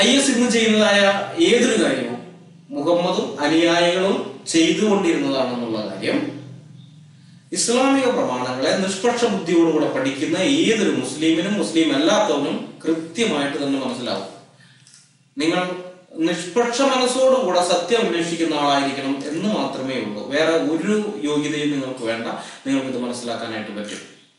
I S ഇന്ന് ചെയ്യുന്നതായ ഏതൊരു കാര്യവും മുഹമ്മദും അനുയായികളും ചെയ്തുകൊണ്ടിരുന്നതാണെന്നുള്ള കാര്യം ഇസ്ലാമിക പ്രമാണങ്ങളെ നിഷ്പക്ഷ ബുദ്ധിയോടുകൂടെ പഠിക്കുന്ന ഏതൊരു മുസ്ലിമിനും മുസ്ലിം അല്ലാത്തവനും കൃത്യമായിട്ട് തന്നെ മനസ്സിലാവും നിങ്ങൾ നിഷ്പക്ഷ മനസ്സോടുകൂടെ സത്യം അന്വേഷിക്കുന്ന ആളായിരിക്കണം എന്ന് മാത്രമേ ഉള്ളൂ വേറെ ഒരു യോഗ്യതയും നിങ്ങൾക്ക് വേണ്ട നിങ്ങൾക്ക് ഇത് മനസ്സിലാക്കാനായിട്ട് പറ്റും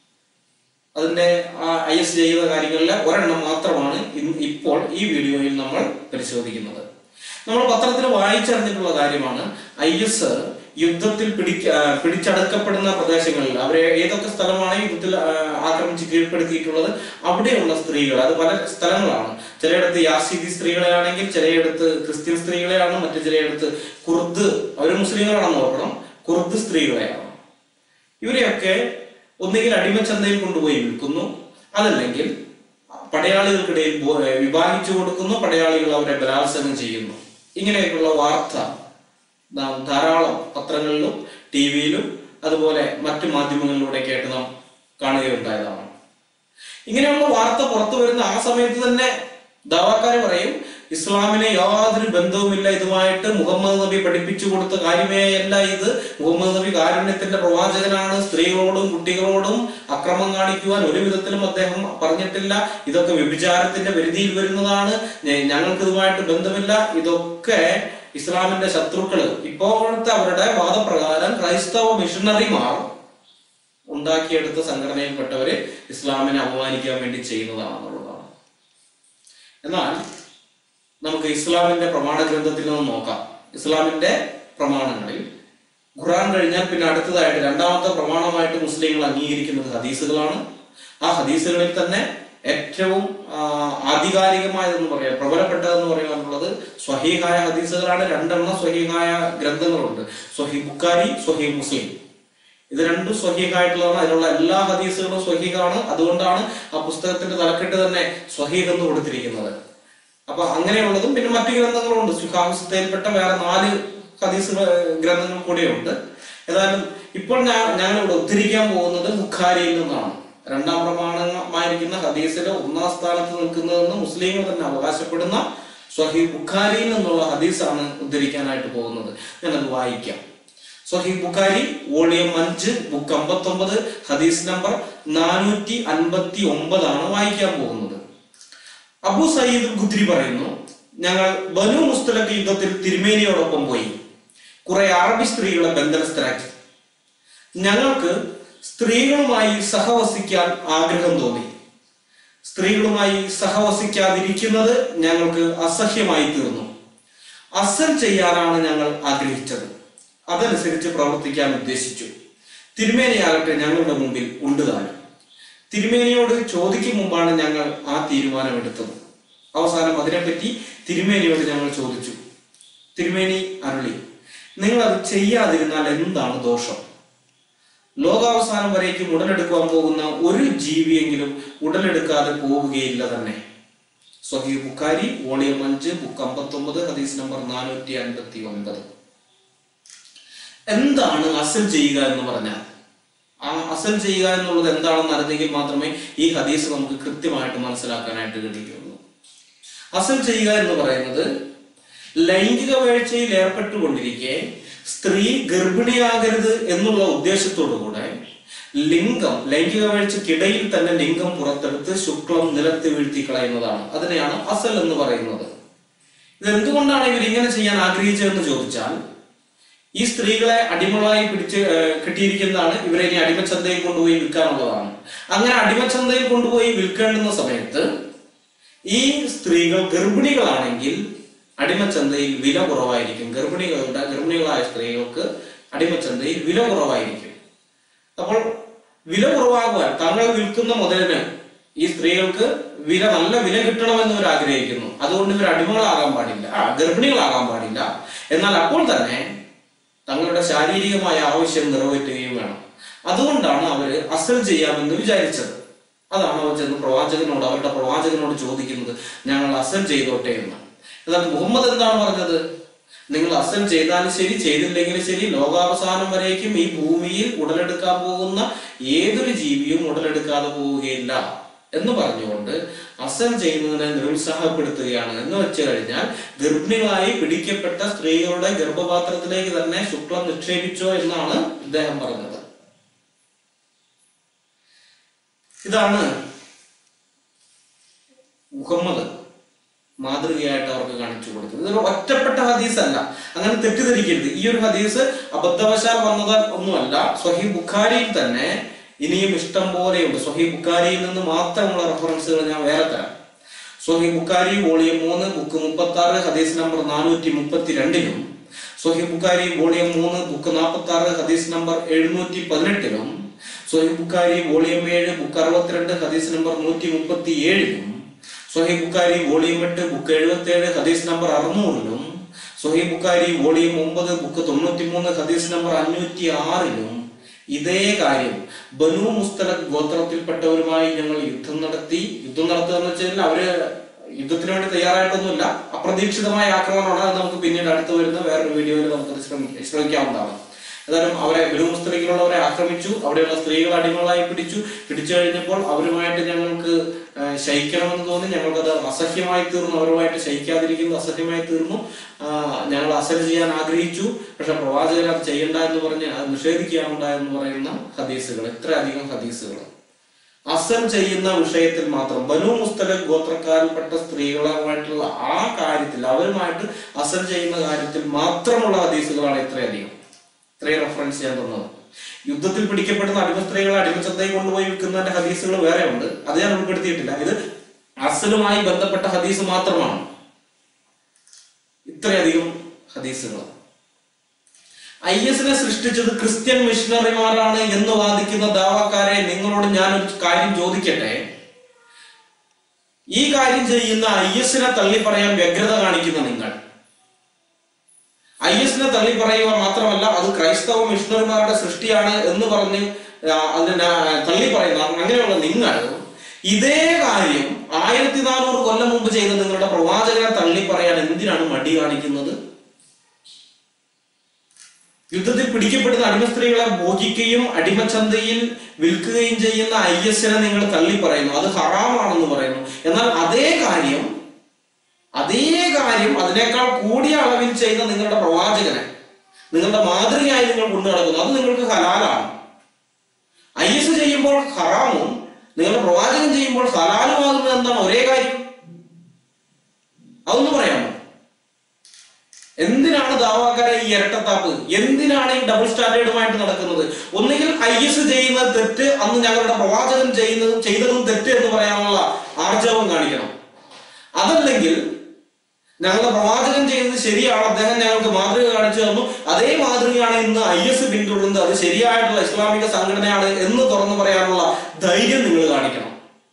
അതിന്റെ ഐ എസ് ചെയ്ത കാര്യങ്ങളിൽ ഒരെണ്ണം മാത്രമാണ് ഇന്ന് ഇപ്പോൾ ഈ വീഡിയോയിൽ നമ്മൾ പരിശോധിക്കുന്നത് നമ്മൾ പത്രത്തിൽ വായിച്ചറിഞ്ഞിട്ടുള്ള കാര്യമാണ് ഐ എസ് യുദ്ധത്തിൽ പിടിക്ക ആ, പിടിച്ചടക്കപ്പെടുന്ന പ്രദേശങ്ങളിൽ അവരെ ഏതൊക്കെ സ്ഥലമാണ് യുദ്ധത്തിൽ ആ, ആക്രമിച്ച് കീഴ്പ്പെടുത്തിയിട്ടുള്ളത് അവിടെയുള്ള സ്ത്രീകൾ അത് പല സ്ഥലങ്ങളാണ് ചിലയിടത്ത് യാസീദി സ്ത്രീകളെയാണെങ്കിൽ ചിലയിടത്ത് ക്രിസ്ത്യൻ സ്ത്രീകളെയാണ് മറ്റു ചിലയിടത്ത് കുർദ് അവർ മുസ്ലിങ്ങളാണെന്ന് ഓർക്കണം കുർദ് സ്ത്രീകളെയാണ് ഇവരെയൊക്കെ ഒന്നുകിൽ അടിമച്ചന്തയിൽ കൊണ്ടുപോയി വിൽക്കുന്നു അതല്ലെങ്കിൽ പടയാളികൾക്കിടയിൽ ബോ- ഏർ വിഭാഗിച്ചു കൊടുക്കുന്നു പടയാളികൾ അവരെ ബലാത്സംഗം ചെയ്യുന്നു ഇങ്ങനെയൊക്കെയുള്ള വാർത്ത നാം ധാരാളം പത്രങ്ങളിലും ടി വിയിലും അതുപോലെ മറ്റു മാധ്യമങ്ങളിലൂടെ കേട്ട് നാം കാണുകയുണ്ടായതാണ് ഇങ്ങനെയുള്ള വാർത്ത പുറത്തു വരുന്ന ആ സമയത്ത് തന്നെ ദാവാക്കാർ പറയും ഇസ്ലാമിന് യാതൊരു ബന്ധവുമില്ല ഇതുമായിട്ട് മുഹമ്മദ് നബി പഠിപ്പിച്ചു കൊടുത്ത കാര്യമേ അല്ല ഇത് മുഹമ്മദ് നബി കാരുണ്യത്തിന്റെ പ്രവാചകനാണ് സ്ത്രീകളോടും കുട്ടികളോടും അക്രമം കാണിക്കുവാൻ ഒരു വിധത്തിലും അദ്ദേഹം പറഞ്ഞിട്ടില്ല ഇതൊക്കെ വ്യഭിചാരത്തിന്റെ പരിധിയിൽ വരുന്നതാണ് ഞ- ഞങ്ങൾക്ക് ഇതുമായിട്ട് ബന്ധമില്ല ഇതൊക്കെ ഇസ്ലാമിന്റെ ശത്രുക്കള് ഇപ്പോഴത്തെ അവരുടെ വാദപ്രകാരം ക്രൈസ്തവ മിഷണറിമാർ ഉണ്ടാക്കിയെടുത്ത സംഘടനയിൽപ്പെട്ടവര് ഇസ്ലാമിനെ അപമാനിക്കാൻ വേണ്ടി ചെയ്യുന്നതാണെന്നുള്ളതാണ് എന്നാൽ നമുക്ക് ഇസ്ലാമിന്റെ പ്രമാണ ഗ്രന്ഥത്തിൽ നിന്ന് നോക്കാം ഇസ്ലാമിന്റെ പ്രമാണങ്ങളിൽ ഖുറാൻ കഴിഞ്ഞാൽ പിന്നെ അടുത്തതായിട്ട് രണ്ടാമത്തെ പ്രമാണമായിട്ട് മുസ്ലിങ്ങൾ അംഗീകരിക്കുന്നത് ഹദീസുകളാണ് ആ ഹദീസുകളിൽ തന്നെ ഏറ്റവും ആ, ആധികാരികമായതെന്ന് പറയാം പ്രബലപ്പെട്ടതെന്ന് പറയാനുള്ളത് സ്വഹീഹായ ഹദീസുകളാണ് രണ്ടെണ്ണം സ്വഹീഹായ ഗ്രന്ഥങ്ങളുണ്ട് സ്വഹി ബുക്കാരി സ്വഹി മുസ്ലിം ഇത് രണ്ടും സ്വഹീഹായിട്ടുള്ളതാണ് അതിലുള്ള എല്ലാ ഹദീസുകളും സ്വഹീഹാണ് അതുകൊണ്ടാണ് ആ പുസ്തകത്തിന്റെ തലക്കെട്ട് തന്നെ സ്വഹീഹ് എന്ന് കൊടുത്തിരിക്കുന്നത് അപ്പൊ അങ്ങനെയുള്ളതും പിന്നെ മറ്റു ഗ്രന്ഥങ്ങളുണ്ട് സുഖാംശത്തിൽപ്പെട്ട വേറെ നാല് ഹദീസ് ഗ്രന്ഥങ്ങൾ കൂടെയുണ്ട് ഏതായാലും ഇപ്പോൾ ഞാൻ ഞങ്ങളിവിടെ ഉദ്ധരിക്കാൻ പോകുന്നത് ബുഖാരിയിൽ നിന്നാണ് രണ്ടാം പ്രമാണമായിരിക്കുന്ന ഹദീസിലെ ഒന്നാം സ്ഥാനത്ത് നിൽക്കുന്നതെന്ന് മുസ്ലിങ്ങൾ തന്നെ അവകാശപ്പെടുന്ന സ്വഹി ബുഖാരിയിൽ നിന്നുള്ള ഹദീസാണ് ഉദ്ധരിക്കാനായിട്ട് പോകുന്നത് ഞാനത് വായിക്കാം സ്വഹി ബുഖാരി വോളിയം അഞ്ച് ബുക്ക് അമ്പത്തൊമ്പത് ഹദീസ് നമ്പർ നാനൂറ്റി അൻപത്തി ഒമ്പതാണ് വായിക്കാൻ പോകുന്നത് അബു സയ്യിദ് ഖുദ്രി പറയുന്നു ഞങ്ങൾ ബനു മുസ്തലക്ക് യുദ്ധത്തിൽ തിരുമേനിയോടൊപ്പം പോയി കുറെ അറബി സ്ത്രീകളെ ബന്ധനസ്ഥരാക്കി ഞങ്ങൾക്ക് സ്ത്രീകളുമായി സഹവസിക്കാൻ ആഗ്രഹം തോന്നി സ്ത്രീകളുമായി സഹവസിക്കാതിരിക്കുന്നത് ഞങ്ങൾക്ക് അസഹ്യമായി തീർന്നു അസൽ ചെയ്യാനാണ് ഞങ്ങൾ ആഗ്രഹിച്ചത് അതനുസരിച്ച് പ്രവർത്തിക്കാൻ ഉദ്ദേശിച്ചു തിരുമേനിയാകട്ടെ ഞങ്ങളുടെ മുമ്പിൽ ഉണ്ട് താനും തിരുമേനിയോട് ചോദിക്കും മുമ്പാണ് ഞങ്ങൾ ആ തീരുമാനമെടുത്തത് അവസാനം അതിനെപ്പറ്റി തിരുമേനിയോട് ഞങ്ങൾ ചോദിച്ചു തിരുമേനി അരുളി നിങ്ങൾ അത് ചെയ്യാതിരുന്നാൽ എന്താണ് ദോഷം ലോകാവസാനം വരേക്കും ഉടലെടുക്കുവാൻ പോകുന്ന ഒരു ജീവിയെങ്കിലും ഉടലെടുക്കാതെ പോവുകയില്ല തന്നെ സ്വഹി ബുഖാരി വോളിയം അഞ്ച് ബുക്ക് അമ്പത്തൊമ്പത് ഹദീസ് നമ്പർ നാനൂറ്റി അൻപത്തി ഒൻപത് എന്താണ് അസൽ ചെയ്യുക എന്ന് പറഞ്ഞാൽ ആ അസൽ ചെയ്യുക എന്നുള്ളത് എന്താണെന്ന് അറിഞ്ഞെങ്കിൽ മാത്രമേ ഈ ഹദീസ് നമുക്ക് കൃത്യമായിട്ട് മനസ്സിലാക്കാനായിട്ട് കഴിയുള്ളൂ അസൽ ചെയ്യുക എന്ന് പറയുന്നത് ലൈംഗിക വീഴ്ചയിൽ ഏർപ്പെട്ടുകൊണ്ടിരിക്കെ സ്ത്രീ ഗർഭിണിയാകരുത് എന്നുള്ള ഉദ്ദേശത്തോടു കൂടെ ലിംഗം ലൈംഗിക വീഴ്ചക്കിടയിൽ തന്നെ ലിംഗം പുറത്തെടുത്ത് ശുക്ലം നിലത്ത് വീഴ്ത്തി കളയുന്നതാണ് അതിനെയാണ് അസൽ എന്ന് പറയുന്നത് ഇത് എന്തുകൊണ്ടാണ് ഇവർ ഇങ്ങനെ ചെയ്യാൻ ആഗ്രഹിച്ചതെന്ന് ചോദിച്ചാൽ ഈ സ്ത്രീകളെ അടിമകളായി പിടിച്ച് ഏർ, കിട്ടിയിരിക്കുന്നതാണ് ഇവരെ ഇനി അടിമച്ചന്തയിൽ കൊണ്ടുപോയി വിൽക്കാനുള്ളതാണ് അങ്ങനെ അടിമച്ചന്തയിൽ കൊണ്ടുപോയി വിൽക്കേണ്ടുന്ന സമയത്ത് ഈ സ്ത്രീകൾ ഗർഭിണികളാണെങ്കിൽ അടിമച്ചന്തയിൽ വില കുറവായിരിക്കും ഗർഭിണികളുടെ ഗർഭിണികളായ സ്ത്രീകൾക്ക് അടിമച്ചന്തയിൽ വില കുറവായിരിക്കും അപ്പോൾ വില കുറവാകുവാൻ തങ്ങൾ വിൽക്കുന്ന മുതലിന് ഈ സ്ത്രീകൾക്ക് വില നല്ല വില കിട്ടണമെന്ന് ഇവർ ആഗ്രഹിക്കുന്നു അതുകൊണ്ട് ഇവർ അടിമകളാകാൻ പാടില്ല ആ ഗർഭിണികളാകാൻ പാടില്ല എന്നാൽ അപ്പോൾ തന്നെ തങ്ങളുടെ ശാരീരികമായ ആവശ്യം നിറവേറ്റുകയും വേണം അതുകൊണ്ടാണ് അവര് അസൽ ചെയ്യാമെന്ന് വിചാരിച്ചത് അതാണ് അവർ ചെന്ന് പ്രവാചകനോട് അവരുടെ പ്രവാചകനോട് ചോദിക്കുന്നത് ഞങ്ങൾ അസൽ ചെയ്തോട്ടെ എന്ന് എന്നാൽ മുഹമ്മദ് എന്താണ് പറഞ്ഞത് നിങ്ങൾ അസൽ ചെയ്താലും ശരി ചെയ്തില്ലെങ്കിലും ശരി ലോകാവസാനം വരേക്കും ഈ ഭൂമിയിൽ ഉടലെടുക്കാൻ പോകുന്ന ഏതൊരു ജീവിയും ഉടലെടുക്കാതെ പോവുകയില്ല എന്ന് പറഞ്ഞുകൊണ്ട് അസൽ ചെയ്യുന്നതിനെ നിരുത്സാഹപ്പെടുത്തുകയാണ് എന്ന് വെച്ച് കഴിഞ്ഞാൽ ഗർഭിണികളായി പിടിക്കപ്പെട്ട സ്ത്രീകളുടെ ഗർഭപാത്രത്തിലേക്ക് തന്നെ ശുക്ലം നിക്ഷേപിച്ചോ എന്നാണ് ഇദ്ദേഹം പറഞ്ഞത് ഇതാണ് മുഹമ്മദ് മാതൃകയായിട്ട് അവർക്ക് കാണിച്ചു കൊടുത്തത് ഇതൊരു ഒറ്റപ്പെട്ട ഹദീസ് അല്ല അങ്ങനെ തെറ്റിദ്ധരിക്കരുത് ഈ ഒരു ഹദീസ് അബദ്ധവശാൽ വന്നത് ഒന്നുമല്ല സ്വഹി ബുഖാരിയിൽ തന്നെ ഇനിയും ഇഷ്ടം പോലെയുണ്ട് സ്വഹി ബുഖാരിയിൽ നിന്ന് മാത്രമുള്ള റെഫറൻസുകൾ ഞാൻ വേറെ തരാം സ്വഹി ബുഖാരി വോളിയം മൂന്ന് ബുക്ക് മുപ്പത്തി ആറ് ഹദീസ് നമ്പർ നാനൂറ്റി മുപ്പത്തി രണ്ടിലും സ്വഹി ബുഖാരി വോളിയം മൂന്ന് ബുക്ക് നാൽപ്പത്തി ആറ് ഹദീസ് നമ്പർ എഴുന്നൂറ്റി പതിനെട്ടിലും സ്വഹി ബുഖാരി വോളിയം ഏഴ് ബുക്ക് അറുപത്തിരണ്ട് ഹദീസ് നമ്പർ നൂറ്റി മുപ്പത്തി ഏഴിലും സ്വഹി ബുഖാരി വോളിയം എട്ട് ബുക്ക് എഴുപത്തി ഏഴ് ഹദീസ് നമ്പർ അറുന്നൂറിലും സ്വഹി ബുഖാരി വോളിയം ഒമ്പത് ബുക്ക് തൊണ്ണൂറ്റി മൂന്ന് ഹദീസ് നമ്പർ അഞ്ഞൂറ്റി ആറിലും ഇതേ കാര്യം ബനു മുസ്തലഖ് ഗോത്രത്തിൽപ്പെട്ടവരുമായി ഞങ്ങൾ യുദ്ധം നടത്തി യുദ്ധം നടത്തുക എന്ന് വെച്ചാൽ അവര് യുദ്ധത്തിന് വേണ്ടി തയ്യാറായിട്ടൊന്നുമില്ല അപ്രതീക്ഷിതമായ ആക്രമണമാണ് അത് നമുക്ക് പിന്നീട് അടുത്ത് വരുന്ന വേറൊരു വീഡിയോയിൽ നമുക്കത് ശ്രമി- ശ്രമിക്കാവുന്നതാണ് ഏതായാലും അവരെ ബനു മുസ്തലിക്കിലുള്ളവരെ ആക്രമിച്ചു അവിടെയുള്ള സ്ത്രീകൾ അടിമകളായി പിടിച്ചു പിടിച്ചു കഴിഞ്ഞപ്പോൾ അവരുമായിട്ട് ഞങ്ങൾക്ക് ആ, ശയിക്കണമെന്ന് തോന്നി ഞങ്ങൾക്കത് അസഹ്യമായി തീർന്നു അവരുമായിട്ട് ശയിക്കാതിരിക്കുന്നത് അസഹ്യമായി തീർന്നു ആ, ഞങ്ങൾ അസൽ ചെയ്യാൻ ആഗ്രഹിച്ചു പക്ഷെ പ്രവാചകർ അത് ചെയ്യണ്ട എന്ന് പറഞ്ഞ് അത് നിഷേധിക്കാനുണ്ടായെന്ന് പറയുന്ന ഹദീസുകൾ ഇത്രയധികം ഹദീസുകൾ അസൽ ചെയ്യുന്ന വിഷയത്തിൽ മാത്രം ബനു മുസ്തലഖ് ഗോത്രക്കാരിൽപ്പെട്ട സ്ത്രീകളുമായിട്ടുള്ള ആ കാര്യത്തിൽ അവരുമായിട്ട് അസൽ ചെയ്യുന്ന കാര്യത്തിൽ മാത്രമുള്ള ഹദീസുകളാണ് ഇത്രയധികം ഇത്രയും റെഫറൻസ് ഞാൻ തന്നത് യുദ്ധത്തിൽ പിടിക്കപ്പെടുന്ന അടിമ സ്ത്രീകളെ അടിമച്ചന്തയിൽ കൊണ്ടുപോയി വിൽക്കുന്നതിന്റെ ഹദീസുകൾ വേറെ ഉണ്ട് അത് ഞാൻ ഉൾപ്പെടുത്തിയിട്ടില്ല ഇത് അസലുമായി ബന്ധപ്പെട്ട ഹദീസ് മാത്രമാണ് ഇത്രയധികം ഹദീസുകൾ ഐ എസിനെ സൃഷ്ടിച്ചത് ക്രിസ്ത്യൻ മിഷണറിമാരാണ് എന്ന് വാദിക്കുന്ന ദാവാക്കാരെ നിങ്ങളോട് ഞാനൊരു കാര്യം ചോദിക്കട്ടെ ഈ കാര്യം ചെയ്യുന്ന ഐ എസിനെ തള്ളി പറയാൻ വ്യഗ്രത കാണിക്കുന്ന നിങ്ങൾ ഐ എസിനെ തള്ളി പറയുക മാത്രമല്ല അത് ക്രൈസ്തവ മിഷണറിമാരുടെ സൃഷ്ടിയാണ് എന്ന് പറഞ്ഞ് ആ, അതിനെ തള്ളി പറയുന്ന അങ്ങനെയുള്ള നിങ്ങൾ ഇതേ കാര്യം ആയിരത്തി നാനൂറ് കൊല്ലം മുമ്പ് ചെയ്ത നിങ്ങളുടെ പ്രവാചകനെ തള്ളി പറയാൻ എന്തിനാണ് മടി കാണിക്കുന്നത് യുദ്ധത്തിൽ പിടിക്കപ്പെടുന്ന അടിമ സ്ത്രീകളെ ഭോഗിക്കുകയും അടിമച്ചന്തയിൽ വിൽക്കുകയും ചെയ്യുന്ന ഐ എസിനെ നിങ്ങൾ തള്ളി പറയുന്നു അത് ഹറാമാണെന്ന് പറയുന്നു എന്നാൽ അതേ കാര്യം അതേ കാര്യം അതിനേക്കാൾ കൂടിയ അളവിൽ ചെയ്ത നിങ്ങളുടെ പ്രവാചകനെ നിങ്ങളുടെ മാതൃകയായി നിങ്ങൾ കൊണ്ടു നടക്കുന്നു അത് നിങ്ങൾക്ക് ഹലാലാണ് ഐ എസ് ചെയ്യുമ്പോൾ ഹറാമും നിങ്ങളുടെ പ്രവാചകൻ ചെയ്യുമ്പോൾ ഹലാലുമാകുന്നത് എന്താണ് ഒരേ കാര്യം അതൊന്ന് പറയാമോ എന്തിനാണ് ദാവാക്കാരെ ഈ ഇരട്ടത്താപ്പ് എന്തിനാണ് ഈ ഡബിൾ സ്റ്റാൻഡേർഡുമായിട്ട് നടക്കുന്നത് ഒന്നുകിൽ ഐ എസ് ചെയ്യുന്നത് തെറ്റ് അന്ന് ഞങ്ങളുടെ പ്രവാചകൻ ചെയ്യുന്നതും ചെയ്തതും തെറ്റ് എന്ന് പറയാനുള്ള ആർജവം കാണിക്കണം അതല്ലെങ്കിൽ ഞങ്ങളുടെ പ്രവാചകൻ ചെയ്യുന്നത് ശരിയാണ് അദ്ദേഹം ഞങ്ങൾക്ക് മാതൃക കാണിച്ചു തന്നു അതേ മാതൃകയാണ് ഇന്ന് ഐ എസ് പിന്തുടരുന്നത് അത് ശരിയായിട്ടുള്ള ഇസ്ലാമിക സംഘടനയാണ് എന്ന് തുറന്നു പറയാനുള്ള ധൈര്യം നിങ്ങൾ കാണിക്കണം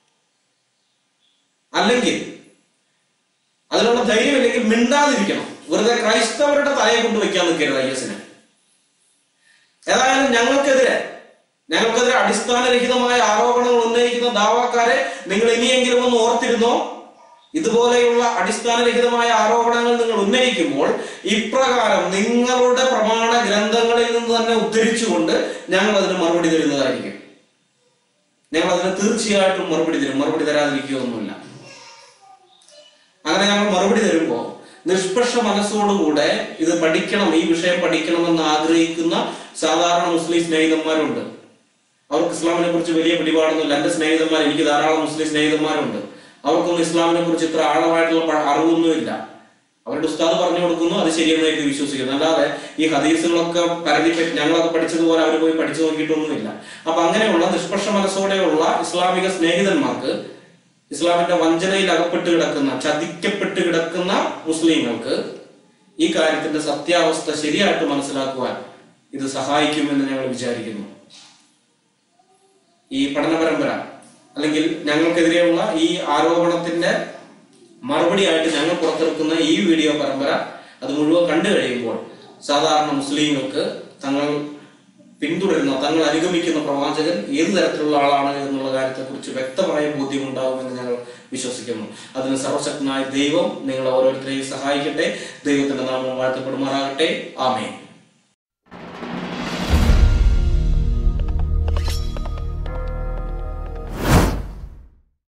അല്ലെങ്കിൽ അതിനുള്ള ധൈര്യമില്ലെങ്കിൽ മിണ്ടാതിരിക്കണം വെറുതെ ക്രൈസ്തവരുടെ തലയെ കൊണ്ട് വെക്കാൻ നിൽക്കരുത് ഐ എസിന് ഏതായാലും ഞങ്ങൾക്കെതിരെ ഞങ്ങൾക്കെതിരെ അടിസ്ഥാനരഹിതമായ ആരോപണങ്ങൾ ഉന്നയിക്കുന്ന ദാവാക്കാരെ നിങ്ങൾ ഇനിയെങ്കിലും ഒന്ന് ഓർത്തിരുന്നോ ഇതുപോലെയുള്ള അടിസ്ഥാനരഹിതമായ ആരോപണങ്ങൾ നിങ്ങൾ ഉന്നയിക്കുമ്പോൾ ഇപ്രകാരം നിങ്ങളുടെ പ്രമാണ ഗ്രന്ഥങ്ങളിൽ നിന്ന് തന്നെ ഉദ്ധരിച്ചുകൊണ്ട് ഞങ്ങൾ അതിന് മറുപടി തരുന്നതായിരിക്കും ഞങ്ങൾ അതിന് തീർച്ചയായിട്ടും മറുപടി തരും മറുപടി തരാതിരിക്കുകയൊന്നുമില്ല അങ്ങനെ ഞങ്ങൾ മറുപടി തരുമ്പോൾ നിഷ്പക്ഷ മനസ്സോടുകൂടെ ഇത് പഠിക്കണം ഈ വിഷയം പഠിക്കണമെന്ന് ആഗ്രഹിക്കുന്ന സാധാരണ മുസ്ലിം സ്നേഹിതന്മാരുണ്ട് അവർക്ക് ഇസ്ലാമിനെ കുറിച്ച് വലിയ പിടിപാടൊന്നുമില്ല എന്റെ സ്നേഹിതന്മാർ എനിക്ക് ധാരാളം മുസ്ലിം സ്നേഹിതന്മാരുണ്ട് അവർക്കൊന്നും ഇസ്ലാമിനെ കുറിച്ച് ഇത്ര ആഴമായിട്ടുള്ള പ- അറിവൊന്നുമില്ല അവരുടെ ഉസ്താദ് പറഞ്ഞു കൊടുക്കുന്നു അത് ശരിയെന്നായിട്ട് വിശ്വസിക്കുന്നു അല്ലാതെ ഈ ഹദീസുകളൊക്കെ പരതി പറ്റി- ഞങ്ങളൊക്കെ പഠിച്ചതുപോലെ അവർ പോയി പഠിച്ചു നോക്കിയിട്ടൊന്നുമില്ല അപ്പൊ അങ്ങനെയുള്ള നിഷ്പക്ഷ മനസ്സോടെയുള്ള ഇസ്ലാമിക സ്നേഹിതന്മാർക്ക് ഇസ്ലാമിന്റെ വഞ്ചനയിൽ അകപ്പെട്ട് കിടക്കുന്ന ചതിക്കപ്പെട്ട് കിടക്കുന്ന മുസ്ലിങ്ങൾക്ക് ഈ കാര്യത്തിന്റെ സത്യാവസ്ഥ ശരിയായിട്ട് മനസ്സിലാക്കുവാൻ ഇത് സഹായിക്കുമെന്ന് ഞങ്ങൾ വിചാരിക്കുന്നു ഈ പഠന പരമ്പര അല്ലെങ്കിൽ ഞങ്ങൾക്കെതിരെയുള്ള ഈ ആരോപണത്തിന്റെ മറുപടിയായിട്ട് ഞങ്ങൾ പുറത്തിറക്കുന്ന ഈ വീഡിയോ പരമ്പര അത് മുഴുവൻ കണ്ടു കഴിയുമ്പോൾ സാധാരണ മുസ്ലിങ്ങൾക്ക് തങ്ങൾ പിന്തുടരുന്ന തങ്ങൾ അനുഗമിക്കുന്ന പ്രവാചകൻ ഏത് തരത്തിലുള്ള ആളാണ് എന്നുള്ള കാര്യത്തെക്കുറിച്ച് വ്യക്തമായ ബോധ്യമുണ്ടാകുമെന്ന് ഞങ്ങൾ വിശ്വസിക്കുന്നു അതിന് സർവശക്തനായ ദൈവം നിങ്ങളെ ഓരോരുത്തരെയും സഹായിക്കട്ടെ ദൈവത്തിന്റെ നാമം വാഴ്ത്തപ്പെടുമാറാകട്ടെ ആമേ